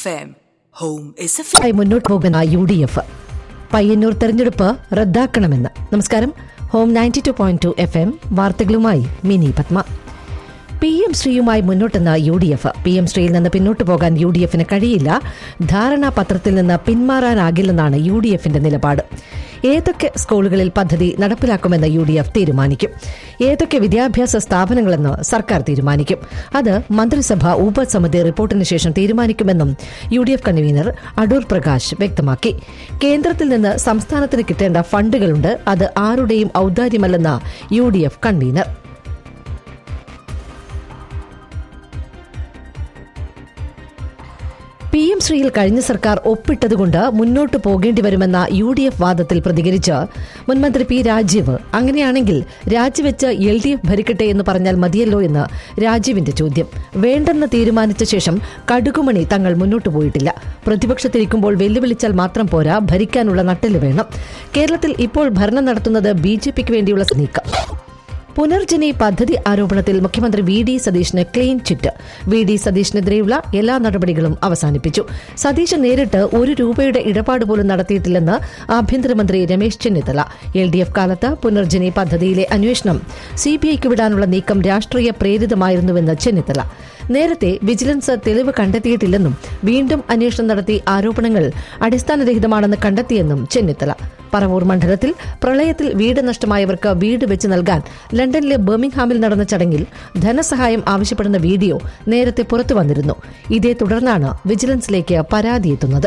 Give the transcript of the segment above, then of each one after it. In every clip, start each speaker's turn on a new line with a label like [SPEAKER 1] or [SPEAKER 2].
[SPEAKER 1] FM. Home is a
[SPEAKER 2] ആയി മുന്നോട്ട് പോകുന്ന യു ഡി എഫ് പയ്യന്നൂർ തെരഞ്ഞെടുപ്പ് റദ്ദാക്കണമെന്ന് നമസ്കാരം home ninety two point two F M വാർത്തകളുമായി മിനി പത്മ പി എം ശ്രീയുമായി മുന്നോട്ടെന്ന U D F P M ശ്രീയിൽ നിന്ന് പിന്നോട്ട് പോകാൻ യു ഡി എഫിന് കഴിയില്ല ധാരണാപത്രത്തിൽ നിന്ന് പിന്മാറാനാകില്ലെന്നാണ് യു ഡി എഫിന്റെ നിലപാട് ഏതൊക്കെ സ്കൂളുകളിൽ പദ്ധതി നടപ്പിലാക്കുമെന്ന് യു ഡി എഫ് തീരുമാനിക്കും ഏതൊക്കെ വിദ്യാഭ്യാസ സ്ഥാപനങ്ങളെന്ന് സർക്കാർ തീരുമാനിക്കും അത് മന്ത്രിസഭ ഉപസമിതി റിപ്പോർട്ടിന് ശേഷം തീരുമാനിക്കുമെന്നും U D F convener Adoor Prakash വ്യക്തമാക്കി കേന്ദ്രത്തിൽ നിന്ന് സംസ്ഥാനത്തിന് കിട്ടേണ്ട ഫണ്ടുകളുണ്ട് അത് ആരുടെയും ഔദാര്യമല്ലെന്ന് U D F convener P M ശ്രീയിൽ കഴിഞ്ഞ സർക്കാർ ഒപ്പിട്ടതുകൊണ്ട് മുന്നോട്ട് പോകേണ്ടി വരുമെന്ന യു ഡി എഫ് വാദത്തിൽ പ്രതികരിച്ച് മുൻമന്ത്രി പി രാജീവ് അങ്ങനെയാണെങ്കിൽ രാജിവെച്ച് എൽ ഡി എഫ് ഭരിക്കട്ടെ എന്ന് പറഞ്ഞാൽ മതിയല്ലോ എന്ന് രാജീവിന്റെ ചോദ്യം വേണ്ടെന്ന് തീരുമാനിച്ച ശേഷം കടുകുമണി തങ്ങൾ മുന്നോട്ട് പോയിട്ടില്ല പ്രതിപക്ഷത്തിരിക്കുമ്പോൾ വെല്ലുവിളിച്ചാൽ മാത്രം പോരാ ഭരിക്കാനുള്ള നട്ടെല്ല് വേണം കേരളത്തിൽ ഇപ്പോൾ ഭരണം നടത്തുന്നത് ബി ജെ പിക്ക് വേണ്ടിയുള്ള നീക്കം പുനർജനി പദ്ധതി ആരോപണത്തിൽ മുഖ്യമന്ത്രി വി ഡി സതീഷിന് ക്ലീൻ ചിറ്റ് വി ഡി സതീഷിനെതിരെയുള്ള എല്ലാ നടപടികളും അവസാനിപ്പിച്ചു സതീശ് നേരിട്ട് ഒരു രൂപയുടെ ഇടപാട് പോലും നടത്തിയിട്ടില്ലെന്ന് ആഭ്യന്തരമന്ത്രി Ramesh Chennithala L D F കാലത്ത് പുനർജനി പദ്ധതിയിലെ അന്വേഷണം സിബിഐക്ക് വിടാനുള്ള നീക്കം രാഷ്ട്രീയ പ്രേരിതമായിരുന്നുവെന്ന് ചെന്നിത്തല നേരത്തെ വിജിലൻസ് തെളിവ് കണ്ടെത്തിയിട്ടില്ലെന്നും വീണ്ടും അന്വേഷണം നടത്തി ആരോപണങ്ങൾ അടിസ്ഥാനരഹിതമാണെന്ന് കണ്ടെത്തിയെന്നും ചെന്നിത്തല പറവൂർ മണ്ഡലത്തിൽ പ്രളയത്തിൽ വീട് നഷ്ടമായവർക്ക് വീട് വെച്ച് നൽകാൻ ലണ്ടനിലെ ബർമിംഗ്ഹാമിൽ നടന്ന ചടങ്ങിൽ ധനസഹായം ആവശ്യപ്പെടുന്ന വീഡിയോ നേരത്തെ പുറത്തു വന്നിരുന്നു ഇതേ തുടർന്നാണ് വിജിലൻസിലേക്ക് പരാതിയെത്തുന്നത്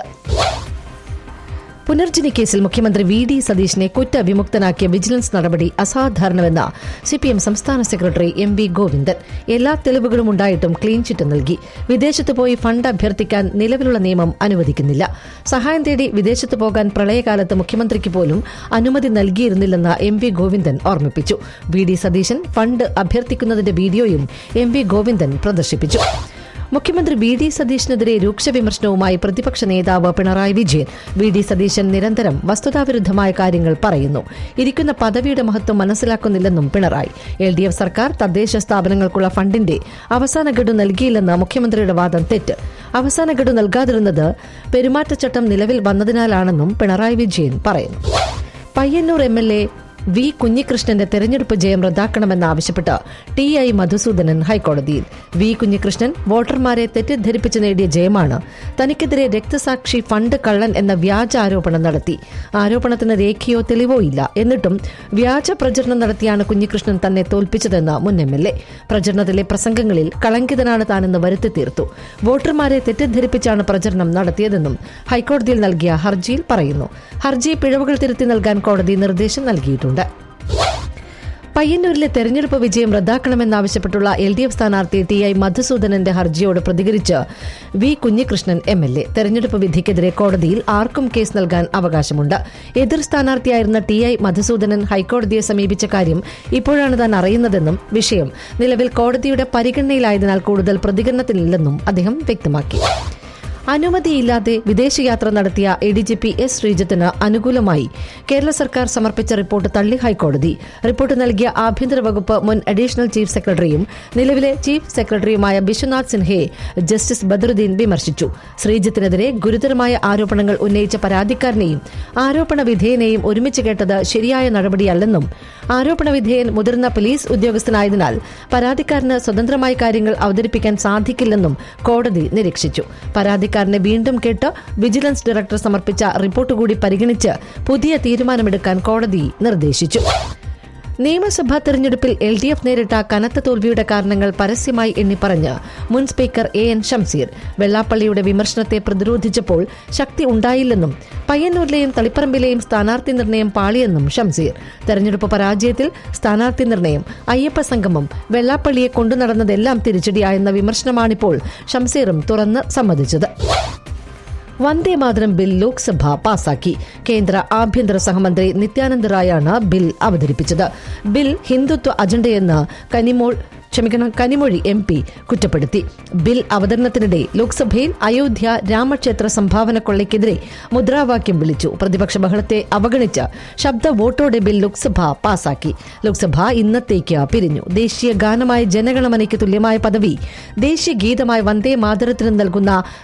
[SPEAKER 2] പുനർജനി കേസിൽ മുഖ്യമന്ത്രി വി ഡി സതീഷിനെ കുറ്റവിമുക്തനാക്കിയ വിജിലൻസ് നടപടി അസാധാരണമെന്ന് സിപിഎം സംസ്ഥാന സെക്രട്ടറി എം വി ഗോവിന്ദൻ എല്ലാ തെളിവുകളും ഉണ്ടായിട്ടും ക്ലീൻ ചിറ്റ് നൽകി വിദേശത്ത് പോയി ഫണ്ട് അഭ്യർത്ഥിക്കാൻ നിലവിലുള്ള നിയമം അനുവദിക്കുന്നില്ല സഹായം തേടി വിദേശത്ത് പോകാൻ പ്രളയകാലത്ത് മുഖ്യമന്ത്രിക്ക് പോലും അനുമതി നൽകിയിരുന്നില്ലെന്ന് എം വി ഗോവിന്ദൻ ഓർമ്മിപ്പിച്ചു വി ഡി സതീശൻ ഫണ്ട് അഭ്യർത്ഥിക്കുന്നതിന്റെ വീഡിയോയും എം വി ഗോവിന്ദൻ പ്രദർശിപ്പിച്ചു മുഖ്യമന്ത്രി വി ഡി സതീഷിനെതിരെ രൂക്ഷ വിമർശനവുമായി പ്രതിപക്ഷ നേതാവ് പിണറായി വിജയൻ വി ഡി സതീശൻ നിരന്തരം വസ്തുതാവിരുദ്ധമായ കാര്യങ്ങൾ പറയുന്നു ഇരിക്കുന്ന പദവിയുടെ മഹത്വം മനസ്സിലാക്കുന്നില്ലെന്നും പിണറായി എൽ ഡി എഫ് സർക്കാർ തദ്ദേശ സ്ഥാപനങ്ങൾക്കുള്ള ഫണ്ടിന്റെ അവസാന ഗഡു നൽകിയില്ലെന്ന മുഖ്യമന്ത്രിയുടെ വാദം തെറ്റ് അവസാന ഗഡു നൽകാതിരുന്നത് പെരുമാറ്റച്ചട്ടം നിലവിൽ വന്നതിനാലാണെന്നും പിണറായി വിജയൻ പറയുന്നു Payyanur M L A V കുഞ്ഞികൃഷ്ണന്റെ തെരഞ്ഞെടുപ്പ് ജയം റദ്ദാക്കണമെന്നാവശ്യപ്പെട്ട് ടി ഐ മധുസൂദനൻ ഹൈക്കോടതിയിൽ വി കുഞ്ഞികൃഷ്ണൻ വോട്ടർമാരെ തെറ്റിദ്ധരിപ്പിച്ച് നേടിയ ജയമാണ് തനിക്കെതിരെ രക്തസാക്ഷി ഫണ്ട് കള്ളൻ എന്ന വ്യാജ ആരോപണം നടത്തി ആരോപണത്തിന് രേഖയോ തെളിവോ ഇല്ല എന്നിട്ടും വ്യാജ പ്രചരണം നടത്തിയാണ് കുഞ്ഞികൃഷ്ണൻ തന്നെ തോൽപ്പിച്ചതെന്ന് മുൻ എം എൽ എ പ്രചരണത്തിലെ പ്രസംഗങ്ങളിൽ കളങ്കിതനാണ് താനെന്ന് വരുത്തി തീർത്തു വോട്ടർമാരെ തെറ്റിദ്ധരിപ്പിച്ചാണ് പ്രചരണം നടത്തിയതെന്നും ഹൈക്കോടതിയിൽ നൽകിയ ഹർജിയിൽ പറയുന്നു ഹർജി പിഴവുകൾ തിരുത്തി നൽകാൻ കോടതി നിർദ്ദേശം നൽകിയിട്ടുണ്ട് പയ്യന്നൂരിലെ തെരഞ്ഞെടുപ്പ് വിജയം റദ്ദാക്കണമെന്നാവശ്യപ്പെട്ടുള്ള എൽ ഡി എഫ് സ്ഥാനാർത്ഥി ടി ഐ മധുസൂദനന്റെ ഹർജിയോട് പ്രതികരിച്ച് V Kunhikrishnan M L A തെരഞ്ഞെടുപ്പ് വിധിക്കെതിരെ കോടതിയിൽ ആർക്കും കേസ് നൽകാൻ അവകാശമുണ്ട് എതിർ സ്ഥാനാർത്ഥിയായിരുന്ന ടി ഐ മധുസൂദനൻ ഹൈക്കോടതിയെ സമീപിച്ച കാര്യം ഇപ്പോഴാണ് താൻ അറിയുന്നതെന്നും വിഷയം നിലവിൽ കോടതിയുടെ പരിഗണനയിലായതിനാൽ കൂടുതൽ പ്രതികരണത്തിനില്ലെന്നും അദ്ദേഹം വ്യക്തമാക്കി അനുമതിയില്ലാതെ വിദേശയാത്ര നടത്തിയ A D G P S ശ്രീജിത്തിന് അനുകൂലമായി കേരള സർക്കാർ സമർപ്പിച്ച റിപ്പോർട്ട് തള്ളി ഹൈക്കോടതി റിപ്പോർട്ട് നൽകിയ ആഭ്യന്തര വകുപ്പ് മുൻ അഡീഷണൽ ചീഫ് സെക്രട്ടറിയും നിലവിലെ ചീഫ് സെക്രട്ടറിയുമായ ബിശ്വനാഥ് സിൻഹയെ ജസ്റ്റിസ് ബദറുദ്ദീൻ വിമർശിച്ചു ശ്രീജിത്തിനെതിരെ ഗുരുതരമായ ആരോപണങ്ങൾ ഉന്നയിച്ച പരാതിക്കാരനെയും ആരോപണ വിധേയനെയും ഒരുമിച്ച് കേട്ടത് ശരിയായ നടപടിയല്ലെന്നും ആരോപണ വിധേയൻ മുതിർന്ന പോലീസ് ഉദ്യോഗസ്ഥനായതിനാൽ പരാതിക്കാരന് സ്വതന്ത്രമായി കാര്യങ്ങൾ അവതരിപ്പിക്കാൻ സാധിക്കില്ലെന്നും കോടതി നിരീക്ഷിച്ചു പരാതിക്കാരനെ വീണ്ടും കേട്ട് വിജിലൻസ് ഡയറക്ടർ സമർപ്പിച്ച റിപ്പോർട്ട് കൂടി പരിഗണിച്ച് പുതിയ തീരുമാനമെടുക്കാൻ കോടതി നിർദ്ദേശിച്ചു നിയമസഭാ തെരഞ്ഞെടുപ്പിൽ എൽ ഡി എഫ് നേരിട്ട കനത്ത തോൽവിയുടെ കാരണങ്ങൾ പരസ്യമായി എണ്ണിപ്പറഞ്ഞ് മുൻ സ്പീക്കർ എ എൻ ഷംസീർ വെള്ളാപ്പള്ളിയുടെ വിമർശനത്തെ പ്രതിരോധിച്ചപ്പോൾ ശക്തി ഉണ്ടായില്ലെന്നും പയ്യന്നൂരിലെയും തളിപ്പറമ്പിലെയും സ്ഥാനാർത്ഥി നിർണയം പാളിയെന്നും ഷംസീർ തെരഞ്ഞെടുപ്പ് പരാജയത്തിൽ സ്ഥാനാർത്ഥി നിർണയം അയ്യപ്പ സംഗമം വെള്ളാപ്പള്ളിയെ കൊണ്ടുനടന്നതെല്ലാം തിരിച്ചടിയായെന്ന വിമർശനമാണിപ്പോൾ ഷംസീറും തുറന്ന് സമ്മതിച്ചത് വന്ദേമാതരം ബിൽ ലോക്സഭ പാസാക്കി കേന്ദ്ര ആഭ്യന്തര സഹമന്ത്രി നിത്യാനന്ദ റായാണ് ബിൽ അവതരിപ്പിച്ചത് ബിൽ ഹിന്ദുത്വ അജണ്ടയെന്ന് കനിമോൾ ക്ഷമിക്കണം കനിമൊഴി എം പി കുറ്റപ്പെടുത്തി ബിൽ അവതരണത്തിനിടെ ലോക്സഭയിൽ അയോധ്യ രാമക്ഷേത്ര സംഭാവന കൊള്ളയ്ക്കെതിരെ മുദ്രാവാക്യം വിളിച്ചു പ്രതിപക്ഷ ബഹളത്തെ അവഗണിച്ച് ശബ്ദ വോട്ടോടെ ബിൽ ലോക്സഭ പാസാക്കി ലോക്സഭ ഇന്നത്തേക്ക് പിരിഞ്ഞു ദേശീയ ഗാനമായ ജനഗണമനയ്ക്ക് തുല്യമായ പദവി ദേശീയ ഗീതമായ വന്ദേ മാതരത്തിന് നൽകുന്ന